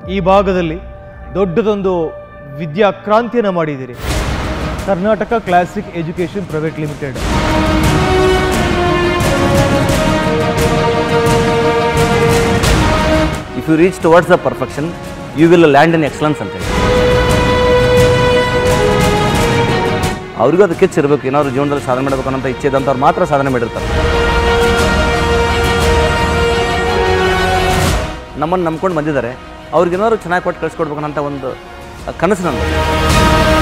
ಈ ಭಾಗದಲ್ಲಿ ದೊಡ್ಡದೊಂದು ವಿದ್ಯಾಕ್ರಾಂತಿಯನ್ನು ಮಾಡಿದ್ದೀರಿ Karnataka classic education private limited if you reach towards the perfection you will land in excellence ಅಂತ ಹೇಳಿ ಅವ್ರಿಗೂ ಅದು ಕಿಚ್ಚು ಇರಬೇಕು ಏನಾದ್ರು ಜೀವನದಲ್ಲಿ ಸಾಧನೆ ಮಾಡಬೇಕು ಅನ್ನೋ ಇಚ್ಛೆ ಇದ್ದಂಥವ್ರು ಮಾತ್ರ ಸಾಧನೆ ಮಾಡಿರ್ತಾರೆ ನಮ್ಮನ್ನು ನಂಬ್ಕೊಂಡು ಬಂದಿದ್ದಾರೆ ಅವ್ರಿಗೇನಾದ್ರು ಚೆನ್ನಾಗಿ ಕೊಟ್ಟು ಕಳಿಸ್ಕೊಡ್ಬೇಕು ಅನ್ನೋ ಒಂದು ಕನಸು ನಂದು